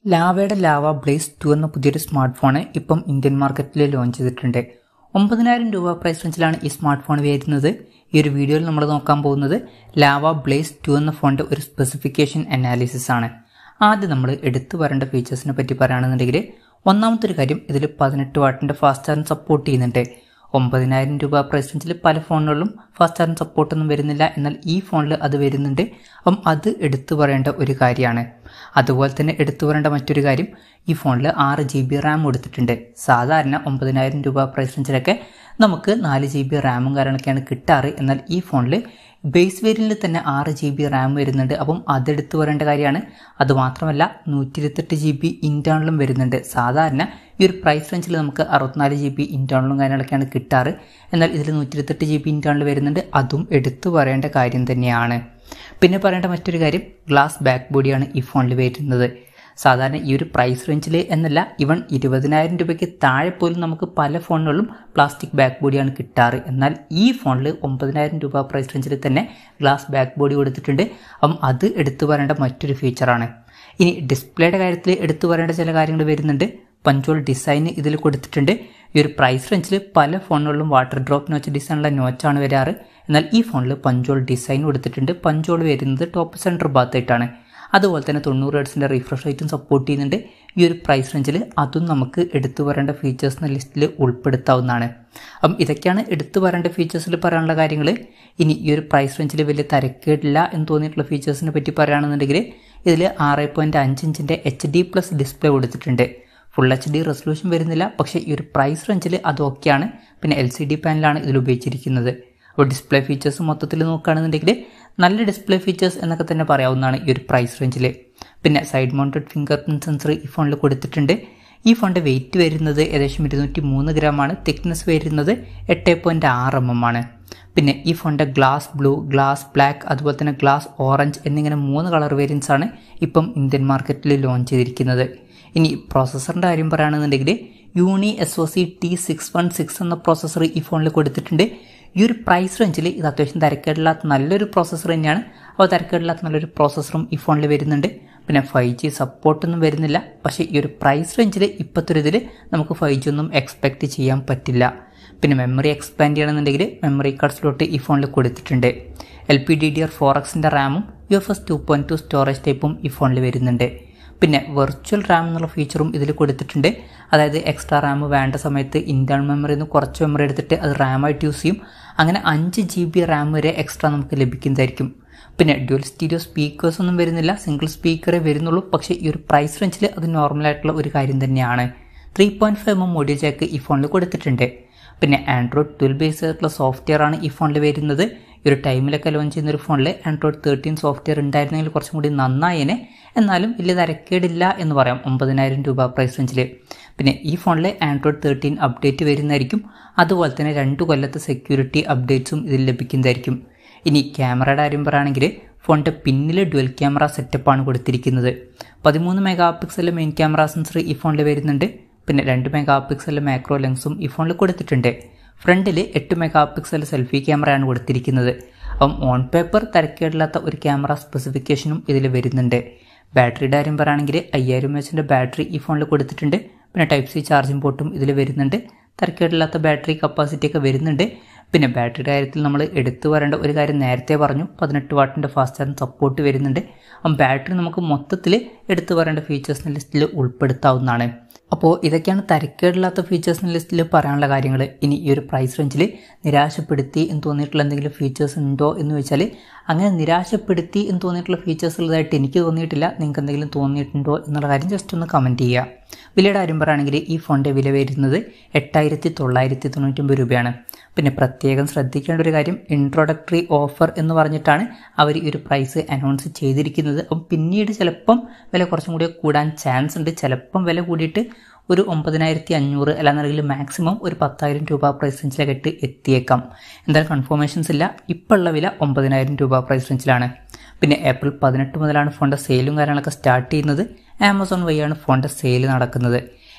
ലാവയുടെ lava Blaze two എന്ന പുതിയൊരു smart phone ഇപ്പം ഇന്ത്യൻ മാർക്കറ്റിൽ ലോഞ്ച് ചെയ്തിട്ടുണ്ട് ഒമ്പതിനായിരം രൂപ പ്രൈസ് റേഞ്ചിലാണ് ഈ സ്മാർട്ട് ഫോൺ വരുന്നത് ഈ ഒരു വീഡിയോയിൽ നമ്മൾ നോക്കാൻ പോകുന്നത് ലാവ ബ്ലേസ് ടു എന്ന ഫോണിൻ്റെ ഒരു സ്പെസിഫിക്കേഷൻ അനാലിസിസ് ആണ് ആദ്യം നമ്മൾ എടുത്തു വരേണ്ട ഫീച്ചേഴ്സിനെ പറ്റി പറയുകയാണെന്നുണ്ടെങ്കിൽ ഒന്നാമത്തെ ഒരു കാര്യം ഇതിൽ പതിനെട്ട് വാട്ടിൻ്റെ ഫാസ്റ്റ് ചാർജ് സപ്പോർട്ട് ചെയ്യുന്നുണ്ട് ഒമ്പതിനായിരം രൂപ പ്രൈസ് റേഞ്ചിൽ പല ഫോണുകളിലും ഫാസ്റ്റ് ചാർജ് സപ്പോർട്ടൊന്നും വരുന്നില്ല എന്നാൽ ഈ ഫോണിൽ അത് വരുന്നുണ്ട് അപ്പം അത് എടുത്തു പറയേണ്ട ഒരു കാര്യമാണ് അതുപോലെ തന്നെ എടുത്തു പറയേണ്ട മറ്റൊരു കാര്യം ഈ ഫോണിൽ ആറ് ജി ബി റാം കൊടുത്തിട്ടുണ്ട് സാധാരണ ഒമ്പതിനായിരം രൂപ പ്രൈസ് റേഞ്ചിലൊക്കെ നമുക്ക് നാല് ജി ബി റാമും കാര്യങ്ങളൊക്കെയാണ് കിട്ടാറ് എന്നാൽ ഈ ഫോണിൽ ബേസ് വേരിയൻറ്റിൽ തന്നെ ആറ് ജി ബി റാം വരുന്നുണ്ട് അപ്പം അതെടുത്ത് പറയേണ്ട കാര്യമാണ് അതുമാത്രമല്ല നൂറ്റി ഇരുപത്തെട്ട് ജി ബി ഇൻറ്റേണലും വരുന്നുണ്ട് സാധാരണ ഈ ഒരു പ്രൈസ് റേഞ്ചിൽ നമുക്ക് അറുപത്തിനാല് ജി ബി ഇൻറ്റേണലും കാര്യങ്ങളൊക്കെയാണ് കിട്ടാറ് എന്നാൽ ഇതിൽ നൂറ്റി ഇരുപത്തെട്ട് ജി ബി ഇൻറ്റേണൽ വരുന്നുണ്ട് അതും എടുത്തു പറയേണ്ട കാര്യം തന്നെയാണ് പിന്നെ പറയേണ്ട മറ്റൊരു കാര്യം ഗ്ലാസ് ബാക്ക് ബോഡിയാണ് ഈ ഫോണിൽ വരുന്നത് സാധാരണ ഈ ഒരു പ്രൈസ് റേഞ്ചിൽ എന്നല്ല ഇവൺ ഇരുപതിനായിരം രൂപയ്ക്ക് താഴെ പോലും നമുക്ക് പല ഫോണുകളിലും പ്ലാസ്റ്റിക് ബാക്ക് ബോഡിയാണ് കിട്ടാറ് എന്നാൽ ഈ ഫോണിൽ ഒമ്പതിനായിരം രൂപ പ്രൈസ് റേഞ്ചിൽ തന്നെ ഗ്ലാസ് ബാക്ക് ബോഡി കൊടുത്തിട്ടുണ്ട് അപ്പം അത് എടുത്തു പറയേണ്ട മറ്റൊരു ഫീച്ചറാണ് ഇനി ഡിസ്പ്ലേയുടെ കാര്യത്തിൽ എടുത്തു പറയേണ്ട ചില കാര്യങ്ങൾ വരുന്നുണ്ട് പഞ്ചോൾ ഡിസൈൻ ഇതിൽ കൊടുത്തിട്ടുണ്ട് ഈ ഒരു പ്രൈസ് റേഞ്ചിൽ പല ഫോണുകളിലും വാട്ടർ ഡ്രോപ്പ് നോച്ച് ഡിസൈനുള്ള നോച്ചാണ് വരാറ് എന്നാൽ ഈ ഫോണിൽ പഞ്ചോൾ ഡിസൈൻ കൊടുത്തിട്ടുണ്ട് പഞ്ചോൾ വരുന്നത് ടോപ്പ് സെൻറ്റർ ഭാഗത്തായിട്ടാണ് അതുപോലെ തന്നെ തൊണ്ണൂറ് ഹെഡ്സിൻ്റെ റിഫ്രഷ് റേറ്റും സപ്പോർട്ട് ചെയ്യുന്നുണ്ട് ഈ ഒരു പ്രൈസ് റേഞ്ചിൽ അതും നമുക്ക് എടുത്തു പറയേണ്ട ഫീച്ചേഴ്സ് എന്ന ലിസ്റ്റിൽ ഉൾപ്പെടുത്താവുന്നതാണ് അപ്പം ഇതൊക്കെയാണ് എടുത്തു പറയേണ്ട ഫീച്ചേഴ്സിൽ പറയാനുള്ള കാര്യങ്ങൾ ഇനി ഈ ഒരു പ്രൈസ് റേഞ്ചിൽ വലിയ തരക്കേടില്ല എന്ന് തോന്നിയിട്ടുള്ള ഫീച്ചേഴ്സിനെ പറ്റി പറയുകയാണെന്നുണ്ടെങ്കിൽ ഇതിൽ ആറ് പോയിൻറ്റ് അഞ്ച് ഇഞ്ചിൻ്റെ എച്ച് ഡി പ്ലസ് ഡിസ്പ്ലേ കൊടുത്തിട്ടുണ്ട് ഫുൾ എച്ച് ഡി റെസൊല്യൂഷൻ വരുന്നില്ല പക്ഷേ ഈ ഒരു പ്രൈസ് റേഞ്ചിൽ അത് ഓക്കെയാണ് പിന്നെ എൽ സി ഡി പാനലാണ് ഇതിൽ ഉപയോഗിച്ചിരിക്കുന്നത് അപ്പോൾ ഡിസ്പ്ലേ ഫീച്ചേഴ്സ് മൊത്തത്തിൽ നോക്കുകയാണെന്നുണ്ടെങ്കിൽ നല്ല ഡിസ്പ്ലേ ഫീച്ചേഴ്സ് എന്നൊക്കെ തന്നെ പറയാവുന്നതാണ് ഈ ഒരു പ്രൈസ് റേഞ്ചിൽ പിന്നെ side mounted fingerprint sensor ഈ ഫോണിൽ കൊടുത്തിട്ടുണ്ട് ഈ ഫോണിൻ്റെ വെയിറ്റ് വരുന്നത് ഏകദേശം ഇരുന്നൂറ്റി മൂന്ന് ഗ്രാമാണ് തിക്നെസ് വരുന്നത് എട്ട് പോയിൻറ്റ് ആറ് എം എം ആണ് പിന്നെ ഈ ഫോണിൻ്റെ ഗ്ലാസ് ബ്ലൂ ഗ്ലാസ് ബ്ലാക്ക് അതുപോലെ തന്നെ ഗ്ലാസ് ഓറഞ്ച് എന്നിങ്ങനെ മൂന്ന് കളർ വേരിയൻസ് ആണ് ഇപ്പം ഇന്ത്യൻ മാർക്കറ്റിൽ ലോഞ്ച് ചെയ്തിരിക്കുന്നത് ഇനി പ്രോസസ്സറിൻ്റെ കാര്യം പറയുകയാണെന്നുണ്ടെങ്കിൽ Uni S O C T six one six എന്ന പ്രോസസ്സർ ഈ ഫോണിൽ കൊടുത്തിട്ടുണ്ട് ഈ ഒരു പ്രൈസ് റേഞ്ചിൽ ഇത് അത്യാവശ്യം തിരക്കേടില്ലാത്ത നല്ലൊരു പ്രോസസ്സർ തന്നെയാണ് അപ്പോൾ തിരക്കേടില്ലാത്ത നല്ലൊരു പ്രോസസ്സറും ഈ ഫോണിൽ വരുന്നുണ്ട് പിന്നെ ഫൈവ് ജി സപ്പോർട്ടൊന്നും വരുന്നില്ല പക്ഷേ ഈ ഒരു പ്രൈസ് റേഞ്ചിൽ ഇപ്പോഴത്തെ ഒരു ഇതിൽ നമുക്ക് ഫൈവ് ജി ഒന്നും എക്സ്പെക്റ്റ് ചെയ്യാൻ പറ്റില്ല പിന്നെ മെമ്മറി എക്സ്പാൻഡ് ചെയ്യണമെന്നുണ്ടെങ്കിൽ മെമ്മറി കാർഡ് സ്ലോട്ട് ഈ ഫോണിൽ കൊടുത്തിട്ടുണ്ട് L P D D R four എക്സിൻ്റെ റാമും U F S two point two storage ടൈപ്പും ഈ ഫോണിൽ വരുന്നുണ്ട് പിന്നെ വെർച്വൽ റാം എന്നുള്ള ഫീച്ചറും ഇതിൽ കൊടുത്തിട്ടുണ്ട് അതായത് എക്സ്ട്രാ റാം വേണ്ട സമയത്ത് ഇൻറ്റേർണൽ മെമ്മറിയിൽ നിന്ന് കുറച്ച് മെമ്മറി എടുത്തിട്ട് അത് റാമായിട്ട് യൂസ് ചെയ്യും അങ്ങനെ അഞ്ച് ജി ബി റാം വരെ എക്സ്ട്രാ നമുക്ക് ലഭിക്കുന്നതായിരിക്കും പിന്നെ ഡ്യുവൽ സ്റ്റീരിയോ സ്പീക്കേഴ്സ് ഒന്നും വരുന്നില്ല സിംഗിൾ സ്പീക്കറേ വരുന്നുള്ളൂ പക്ഷേ ഈ ഒരു പ്രൈസ് റേഞ്ചിൽ അത് നോർമലായിട്ടുള്ള ഒരു കാര്യം തന്നെയാണ് three point five M audio jack ഈ ഫോണിൽ കൊടുത്തിട്ടുണ്ട് പിന്നെ ആൻഡ്രോയിഡ് ട്വൽവ് ബേസ് ആയിട്ടുള്ള സോഫ്റ്റ്വെയർ ആണ് ഈ ഫോണിൽ വരുന്നത് ഈ ഒരു ടൈമിലൊക്കെ ലോഞ്ച് ചെയ്യുന്ന ഒരു ഫോണിൽ ആൻഡ്രോയിഡ് തേർട്ടീൻ സോഫ്റ്റ്വെയർ ഉണ്ടായിരുന്നെങ്കിൽ കുറച്ചും കൂടി നന്നായേനെ എന്നാലും വലിയ തരക്കേടില്ല എന്ന് പറയാം ഒമ്പതിനായിരം രൂപ പ്രൈസ് റേഞ്ചിൽ പിന്നെ ഈ ഫോണിൽ ആൻഡ്രോയിഡ് തേർട്ടീൻ അപ്ഡേറ്റ് വരുന്നതായിരിക്കും അതുപോലെ തന്നെ രണ്ട് കൊല്ലത്തെ സെക്യൂരിറ്റി അപ്ഡേറ്റ്സും ഇതിൽ ലഭിക്കുന്നതായിരിക്കും ഇനി ക്യാമറയുടെ കാര്യം പറയുകയാണെങ്കിൽ ഫോണിൻ്റെ പിന്നിൽ ഡുവൽ ക്യാമറ സെറ്റപ്പാണ് കൊടുത്തിരിക്കുന്നത് പതിമൂന്ന് മെഗാ പിക്സലിലെ മെയിൻ ക്യാമറ സെൻസർ ഈ ഫോണിൽ വരുന്നുണ്ട് പിന്നെ രണ്ട് മെഗാ പിക്സലിലെ മാക്രോ ലെൻസും ഈ ഫോണിൽ കൊടുത്തിട്ടുണ്ട് ഫ്രണ്ടിൽ എട്ട് മെഗാ പിക്സൽ സെൽഫി ക്യാമറയാണ് കൊടുത്തിരിക്കുന്നത് അപ്പം ഓൺ പേപ്പർ തരക്കേടില്ലാത്ത ഒരു ക്യാമറ സ്പെസിഫിക്കേഷനും ഇതിൽ വരുന്നുണ്ട് ബാറ്ററിയുടെ കാര്യം പറയുകയാണെങ്കിൽ അയ്യായിരം എച്ചിൻ്റെ ബാറ്ററി ഈ ഫോണിൽ കൊടുത്തിട്ടുണ്ട് പിന്നെ ടൈപ്പ് സി ചാർജിംഗ് പോർട്ടും ഇതിൽ വരുന്നുണ്ട് തരക്കേടില്ലാത്ത ബാറ്ററി കപ്പാസിറ്റി ഒക്കെ വരുന്നുണ്ട് പിന്നെ ബാറ്ററിയുടെ കാര്യത്തിൽ നമ്മൾ എടുത്തു വരേണ്ട ഒരു കാര്യം നേരത്തെ പറഞ്ഞു പതിനെട്ട് വാട്ടിൻ്റെ ഫാസ്റ്റ് ചാർജ് സപ്പോർട്ട് വരുന്നുണ്ട് അപ്പം ബാറ്ററി നമുക്ക് മൊത്തത്തിൽ എടുത്തു വരേണ്ട ഫീച്ചേഴ്സിൻ്റെ ലിസ്റ്റിൽ ഉൾപ്പെടുത്താവുന്നതാണ് അപ്പോൾ ഇതൊക്കെയാണ് തരക്കേടില്ലാത്ത ഫീച്ചേഴ്സിൻ്റെ ലിസ്റ്റിൽ പറയാനുള്ള കാര്യങ്ങൾ ഇനി ഈ ഒരു പ്രൈസ് റേഞ്ചിൽ നിരാശപ്പെടുത്തി എന്ന് തോന്നിയിട്ടുള്ള എന്തെങ്കിലും ഫീച്ചേഴ്സ് ഉണ്ടോ എന്ന് വെച്ചാൽ അങ്ങനെ നിരാശപ്പെടുത്തി എന്ന് തോന്നിയിട്ടുള്ള ഫീച്ചേഴ്സ് ഉള്ളതായിട്ട് എനിക്ക് തോന്നിയിട്ടില്ല നിങ്ങൾക്ക് എന്തെങ്കിലും തോന്നിയിട്ടുണ്ടോ എന്നുള്ള കാര്യം ജസ്റ്റ് ഒന്ന് കമൻറ്റ് ചെയ്യുക വിലയുടെ കാര്യം പറയുകയാണെങ്കിൽ ഈ ഫോണിൻ്റെ വില വരുന്നത് എട്ടായിരത്തി തൊള്ളായിരത്തി തൊണ്ണൂറ്റൊമ്പത് രൂപയാണ് പിന്നെ പ്രത്യേകം ശ്രദ്ധിക്കേണ്ട ഒരു കാര്യം ഇൻട്രോഡക്ടറി ഓഫർ എന്ന് പറഞ്ഞിട്ടാണ് അവർ ഈ ഒരു പ്രൈസ് അനൗൺസ് ചെയ്തിരിക്കുന്നത് അപ്പം പിന്നീട് ചിലപ്പം വില കുറച്ചും കൂടി കൂടാൻ ചാൻസ് ഉണ്ട് ചിലപ്പം വില കൂടിയിട്ട് ഒരു ഒമ്പതിനായിരത്തി അഞ്ഞൂറ് അല്ലാന്നുണ്ടെങ്കിൽ മാക്സിമം ഒരു പത്തായിരം രൂപ പ്രൈസ് റേഞ്ചിലേക്കിട്ട് എത്തിയേക്കാം എന്തായാലും കൺഫർമേഷൻസ് ഇല്ല ഇപ്പോൾ ഉള്ള വില ഒമ്പതിനായിരം രൂപ പ്രൈസ് റേഞ്ചിലാണ് പിന്നെ ഏപ്രിൽ പതിനെട്ട് മുതലാണ് ഫോണിൻ്റെ സെയിലും കാര്യങ്ങളൊക്കെ സ്റ്റാർട്ട് ചെയ്യുന്നത് ആമസോൺ വഴിയാണ് ഫോണിൻ്റെ സെയിൽ നടക്കുന്നത്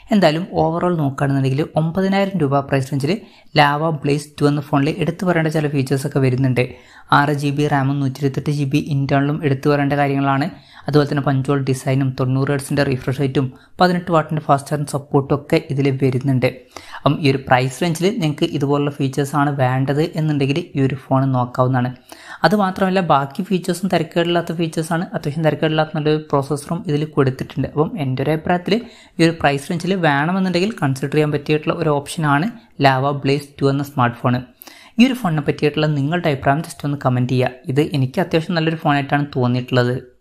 എന്തായാലും ഓവറോൾ നോക്കുകയാണെന്നുണ്ടെങ്കിൽ ഒമ്പതിനായിരം രൂപ പ്രൈസ് റേഞ്ചിൽ ലാവ ബ്ലേസ് ടു എന്ന ഫോണിൽ എടുത്തു പറയേണ്ട ചില ഫീച്ചേഴ്സൊക്കെ വരുന്നുണ്ട് ആറ് ജി ബി റാമും നൂറ്റി ഇരുപത്തെട്ട് ജി ബി ഇൻറ്റേണലും എടുത്തു പറയേണ്ട കാര്യങ്ങളാണ് അതുപോലെ തന്നെ പഞ്ചോൾ ഡിസൈനും തൊണ്ണൂറ് ഹെർട്സിൻ്റെ റിഫ്രഷ് റേറ്റും പതിനെട്ട് വാട്ടിൻ്റെ ഫാസ്റ്റ് ചാർജിങ് സപ്പോർട്ടും ഒക്കെ ഇതിൽ വരുന്നുണ്ട് അപ്പം ഈ ഒരു പ്രൈസ് റേഞ്ചിൽ നിങ്ങൾക്ക് ഇതുപോലുള്ള ഫീച്ചേഴ്സാണ് വേണ്ടത് എന്നുണ്ടെങ്കിൽ ഈ ഒരു ഫോൺ നോക്കാവുന്നതാണ് അതുമാത്രമല്ല ബാക്കി ഫീച്ചേഴ്സും തിരക്കേടില്ലാത്ത ഫീച്ചേഴ്സാണ് അത്യാവശ്യം തിരക്കേടില്ലാത്ത നല്ലൊരു പ്രോസസ്സറും ഇതിൽ കൊടുത്തിട്ടുണ്ട് അപ്പം എൻ്റെ ഒരു അഭിപ്രായത്തിൽ ഈ ഒരു പ്രൈസ് റേഞ്ചിൽ വേണമെന്നുണ്ടെങ്കിൽ കൺസിഡർ ചെയ്യാൻ പറ്റിയിട്ടുള്ള ഒരു ഓപ്ഷനാണ് ലാവ ബ്ലേസ് ടു എന്ന സ്മാർട്ട് ഫോൺ ഈ ഒരു ഫോണിനെ പറ്റിയിട്ടുള്ള നിങ്ങളുടെ അഭിപ്രായം ജസ്റ്റ് ഒന്ന് കമൻറ്റ് ചെയ്യുക ഇത് എനിക്ക് അത്യാവശ്യം നല്ലൊരു ഫോണായിട്ടാണ് തോന്നിയിട്ടുള്ളത്